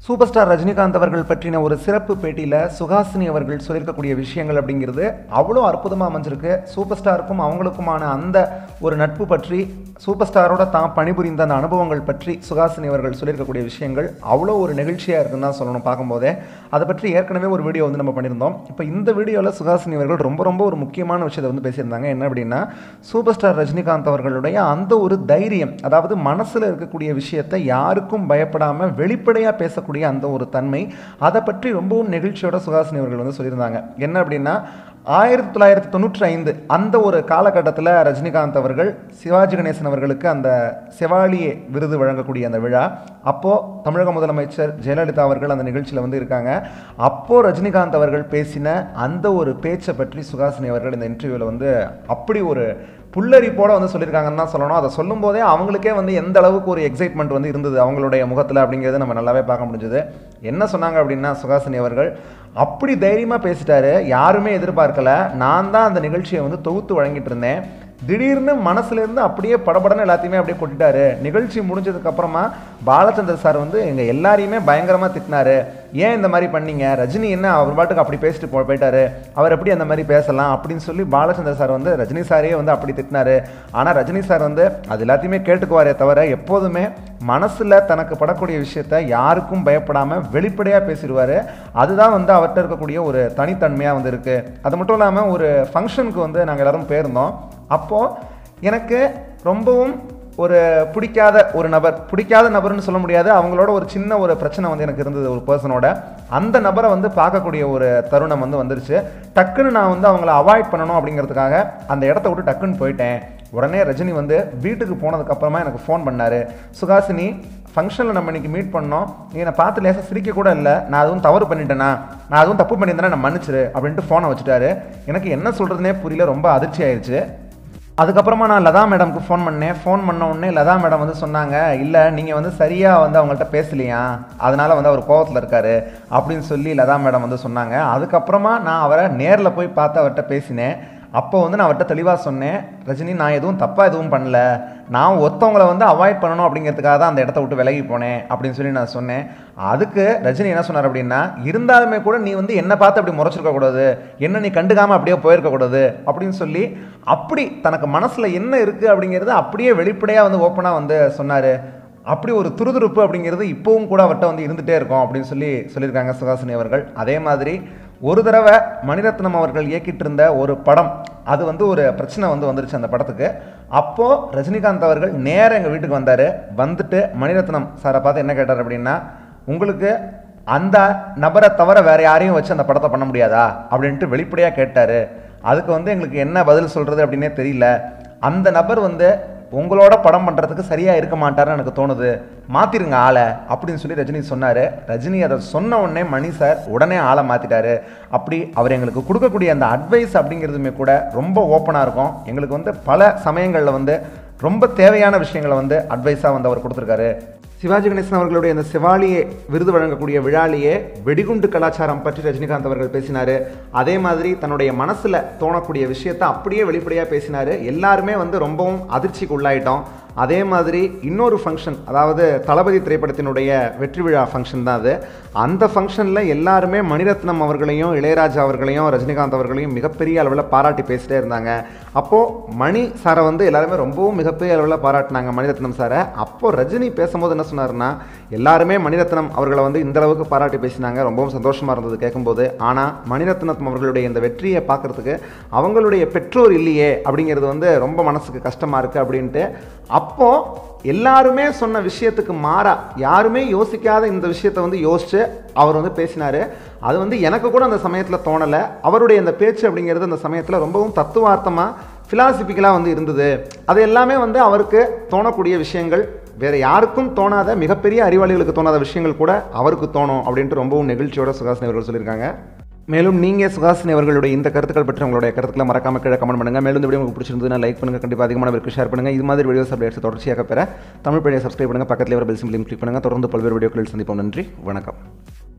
super star Rajinikanth அவர்கள் பற்றின ஒரு சிறப்பு பேட்டியில் சுஹாசினி அவர்கள் சொல்லியிருக்கக்கூடிய விஷயங்கள் அப்படிங்கிறது அவ்வளோ அற்புதமாக அமைஞ்சிருக்கு சூப்பர் ஸ்டாருக்கும் அவங்களுக்குமான அந்த ஒரு நட்பு பற்றி சூப்பர் ஸ்டாரோட தான் பணிபுரிந்த அந்த அனுபவங்கள் பற்றி சுஹாசினி அவர்கள் சொல்லியிருக்கக்கூடிய விஷயங்கள் அவ்வளோ ஒரு நெகிழ்ச்சியாக இருக்குன்னு தான் சொல்லணும் பார்க்கும்போதே அதை பற்றி ஏற்கனவே ஒரு வீடியோ வந்து நம்ம பண்ணியிருந்தோம் இப்போ இந்த வீடியோவில் சுஹாசினி அவர்கள் ரொம்ப ரொம்ப ஒரு முக்கியமான விஷயத்தை வந்து பேசியிருந்தாங்க என்ன அப்படின்னா சூப்பர் ஸ்டார் ரஜினிகாந்த் அவர்களுடைய அந்த ஒரு தைரியம் அதாவது மனசில் இருக்கக்கூடிய விஷயத்தை யாருக்கும் பயப்படாமல் வெளிப்படையாக பேசக்கூடிய அந்த ஒரு தன்மை அதை பற்றி ரொம்பவும் நெகிழ்ச்சியோட சுஹாசினி அவர்கள் வந்து சொல்லியிருந்தாங்க என்ன அப்படின்னா ஆயிரத்தி தொள்ளாயிரத்தி தொண்ணூற்றி ஐந்து அந்த ஒரு காலகட்டத்தில் ரஜினிகாந்த் அவர்கள் சிவாஜி கணேசன் அவர்களுக்கு அந்த செவாலியே விருது வழங்கக்கூடிய அந்த விழா அப்போது தமிழக முதலமைச்சர் ஜெயலலிதா அவர்கள் அந்த நிகழ்ச்சியில் வந்து இருக்காங்க அப்போது ரஜினிகாந்த் அவர்கள் பேசின அந்த ஒரு பேச்சை பற்றி சுஹாசினி அவர்கள் இந்த இன்டர்வியூவில் வந்து அப்படி ஒரு புல்லரிப்போட வந்து சொல்லியிருக்காங்கன்னு தான் சொல்லணும் அதை சொல்லும்போதே அவங்களுக்கே வந்து எந்த அளவுக்கு ஒரு எக்ஸைட்மெண்ட் வந்து இருந்தது அவங்களுடைய முகத்தில் அப்படிங்கிறத நம்ம நல்லாவே பார்க்க முடிஞ்சது என்ன சொன்னாங்க அப்படின்னா சுகாசினி அவர்கள் அப்படி தைரியமாக பேசிட்டாரு யாருமே எதிர்பார்க்கல நான் தான் அந்த நிகழ்ச்சியை வந்து தொகுத்து வழங்கிட்டு இருந்தேன் திடீர்னு மனசுலேருந்து அப்படியே படபடன்னு எல்லாத்தையுமே அப்படியே கொட்டிட்டாரு நிகழ்ச்சி முடிஞ்சதுக்கு அப்புறமா பாலச்சந்தர் சார் வந்து எங்கள் எல்லாரையுமே பயங்கரமாக திட்டினாரு ஏன் இந்த மாதிரி பண்ணீங்க ரஜினி என்ன அவர் பாட்டுக்கு அப்படி பேசிட்டு போ போயிட்டாரு அவர் எப்படி அந்த மாதிரி பேசலாம் அப்படின்னு சொல்லி பாலச்சந்தர் சார் வந்து ரஜினி சாரையே வந்து அப்படி திட்டினாரு ஆனால் ரஜினி சார் வந்து அது எல்லாத்தையுமே கேட்டுக்குவாரே தவிர எப்போதுமே மனசில் தனக்கு படக்கூடிய விஷயத்த யாருக்கும் பயப்படாமல் வெளிப்படையாக பேசிடுவார் அதுதான் வந்து அவர்கிட்ட இருக்கக்கூடிய ஒரு தனித்தன்மையாக வந்து இருக்குது அது மட்டும் இல்லாமல் ஒரு ஃபங்க்ஷனுக்கு வந்து நாங்கள் எல்லோரும் போயிருந்தோம் அப்போது எனக்கு ரொம்பவும் ஒரு பிடிக்காத ஒரு நபர் பிடிக்காத நபர்னு சொல்ல முடியாது அவங்களோட ஒரு சின்ன ஒரு பிரச்சனை வந்து எனக்கு இருந்தது ஒரு பர்சனோட அந்த நபரை வந்து பார்க்கக்கூடிய ஒரு தருணம் வந்து வந்துருச்சு டக்குன்னு நான் வந்து அவங்கள அவாய்ட் பண்ணணும் அப்படிங்கிறதுக்காக அந்த இடத்த விட்டு டக்குன்னு போயிட்டேன் உடனே ரஜினி வந்து வீட்டுக்கு போனதுக்கப்புறமா எனக்கு ஃபோன் பண்ணார் சுகாசினி ஃபங்க்ஷனில் நம்ம இன்னைக்கு மீட் பண்ணோம் நீ என்னை பார்த்து லேசாக சிரிக்க கூட இல்லை நான் அதுவும் தவறு பண்ணிட்டேனா நான் அதுவும் தப்பு பண்ணியிருந்தேனா நான் மன்னிச்சிரு அப்படின்ட்டு ஃபோனை வச்சுட்டாரு எனக்கு என்ன சொல்கிறதுனே புரியல ரொம்ப அதிர்ச்சி ஆயிடுச்சு அதுக்கப்புறமா நான் லதா மேடம்க்கு ஃபோன் பண்ணேன் ஃபோன் பண்ண உடனே லதா மேடம் வந்து சொன்னாங்க இல்லை நீங்கள் வந்து சரியாக வந்து அவங்கள்ட்ட பேசலையா அதனால் வந்து அவர் கோவத்தில் இருக்கார் அப்படின்னு சொல்லி லதா மேடம் வந்து சொன்னாங்க அதுக்கப்புறமா நான் அவரை நேரில் போய் பார்த்து அவர்கிட்ட பேசினேன் அப்போ வந்து நான் அவர்கிட்ட தெளிவாக சொன்னேன் ரஜினி நான் எதுவும் தப்பாக எதுவும் பண்ணல நான் ஒருத்தவங்களை வந்து அவாய்ட் பண்ணணும் அப்படிங்கிறதுக்காக தான் அந்த இடத்த விட்டு விலகி போனேன் அப்படின்னு சொல்லி நான் சொன்னேன் அதுக்கு ரஜினி என்ன சொன்னார் அப்படின்னா இருந்தாலுமே கூட நீ வந்து என்னை பார்த்து அப்படி முறைச்சிருக்க கூடாது என்ன நீ கண்டுக்காமல் அப்படியே போயிருக்க கூடாது அப்படின்னு சொல்லி அப்படி தனக்கு மனசில் என்ன இருக்குது அப்படிங்கிறது அப்படியே வெளிப்படையாக வந்து ஓப்பனாக வந்து சொன்னார் அப்படி ஒரு துருதுருப்பு அப்படிங்கிறது இப்போவும் கூட அவர்கிட்ட வந்து இருந்துகிட்டே இருக்கும் அப்படின்னு சொல்லி சொல்லியிருக்காங்க சுகாசினி அவர்கள் அதே மாதிரி ஒரு தடவை மணிரத்னம் அவர்கள் இயக்கிட்டு இருந்த ஒரு படம் அது வந்து ஒரு பிரச்சனை வந்து வந்துருச்சு அந்த படத்துக்கு அப்போது ரஜினிகாந்த் அவர்கள் நேராக எங்கள் வீட்டுக்கு வந்தார் வந்துட்டு மணிரத்னம் சாரை பார்த்து என்ன கேட்டார் அப்படின்னா உங்களுக்கு அந்த நபரை தவிர வேறு யாரையும் வச்சு அந்த படத்தை பண்ண முடியாதா அப்படின்ட்டு வெளிப்படையாக கேட்டார் அதுக்கு வந்து எங்களுக்கு என்ன பதில் சொல்கிறது அப்படின்னே தெரியல அந்த நபர் வந்து உங்களோட படம் பண்ணுறதுக்கு சரியாக இருக்க மாட்டாருன்னு எனக்கு தோணுது மாற்றிருங்க ஆளை அப்படின்னு சொல்லி ரஜினி சொன்னார் ரஜினி அதை சொன்ன உடனே மணி சார் உடனே ஆளை மாற்றிட்டாரு அப்படி அவர் எங்களுக்கு கொடுக்கக்கூடிய அந்த அட்வைஸ் அப்படிங்கிறதுமே கூட ரொம்ப ஓப்பனாக இருக்கும் எங்களுக்கு வந்து பல சமயங்களில் வந்து ரொம்ப தேவையான விஷயங்களை வந்து அட்வைஸாக வந்து அவர் கொடுத்துருக்காரு சிவாஜி கணேசன் அவர்களுடைய அந்த சிவாலியே விருது வழங்கக்கூடிய விழாலேயே வெடிகுண்டு கலாச்சாரம் பற்றி ரஜினிகாந்த் அவர்கள் பேசினார் அதே மாதிரி தன்னுடைய மனசில் தோணக்கூடிய விஷயத்தை அப்படியே வெளிப்படையாக பேசினார் எல்லாருமே வந்து ரொம்பவும் அவதிர்ச்சிக்கு உள்ளாயிட்டோம் அதே மாதிரி இன்னொரு ஃபங்க்ஷன் அதாவது தளபதி திரைப்படத்தினுடைய வெற்றி விழா ஃபங்க்ஷன் தான் அது அந்த ஃபங்க்ஷனில் எல்லாருமே மணிரத்னம் அவர்களையும் இளையராஜா அவர்களையும் ரஜினிகாந்த் அவர்களையும் மிகப்பெரிய அளவில் பாராட்டி பேசிட்டே இருந்தாங்க அப்போது மணி சாரை வந்து எல்லாருமே ரொம்பவும் மிகப்பெரிய அளவில் பாராட்டினாங்க மணிரத்னம் சாரை அப்போது ரஜினி பேசும்போது என்ன சொன்னார்னா எல்லாருமே மணிரத்னம் அவர்களை வந்து இந்த அளவுக்கு பாராட்டி பேசினாங்க ரொம்பவும் சந்தோஷமாக இருந்தது கேட்கும்போது ஆனால் மணிரத்னம் அவர்களுடைய இந்த வெற்றியை பார்க்குறதுக்கு அவங்களுடைய பெற்றோர் இல்லையே அப்படிங்கிறது வந்து ரொம்ப மனசுக்கு கஷ்டமாக இருக்குது அப்படின்ட்டு அப்போது எல்லாருமே சொன்ன விஷயத்துக்கு மாறா யாருமே யோசிக்காத இந்த விஷயத்தை வந்து யோசிச்சு அவர் வந்து பேசினார் அது வந்து எனக்கு கூட அந்த சமயத்தில் தோணலை அவருடைய அந்த பேச்சு அப்படிங்கிறது அந்த சமயத்தில் ரொம்பவும் தத்துவார்த்தமாக ஃபிலாசபிக்கலாக வந்து இருந்தது அது எல்லாமே வந்து அவருக்கு தோணக்கூடிய விஷயங்கள் வேறு யாருக்கும் தோணாத மிகப்பெரிய அறிவாளிகளுக்கு தோணாத விஷயங்கள் கூட அவருக்கு தோணும் அப்படின்ட்டு ரொம்பவும் நெகிழ்ச்சியோட சுகாசினி அவர்கள் சொல்லியிருக்காங்க மேலும் நீங்கள் சுகாசினி அவர்களுடைய இந்த கருத்துக்கள் பற்றி உங்களுடைய கருத்துக்களை மறக்காம கீழே கமெண்ட் பண்ணுங்கள் மேலும் இந்த வீடியோ உங்களுக்கு பிடிச்சிருந்ததுன்னா லைக் பண்ணுங்கள் கண்டிப்பாக அதிகமான பேருக்கு ஷேர் பண்ணுங்கள் இது மாதிரி வீடியோஸ் அப்டேட்ஸ் தொடர்ச்சியாக பெற தமிழ் பழைய சப்ஸ்கிரைப் பண்ணுங்கள் பக்கத்தில் வர பெல் சிம்பிளையும் கிளிக் பண்ணுங்கள் தொடர்ந்து பல்வேறு வீடியோக்களில் சந்திப்போம் நன்றி வணக்கம்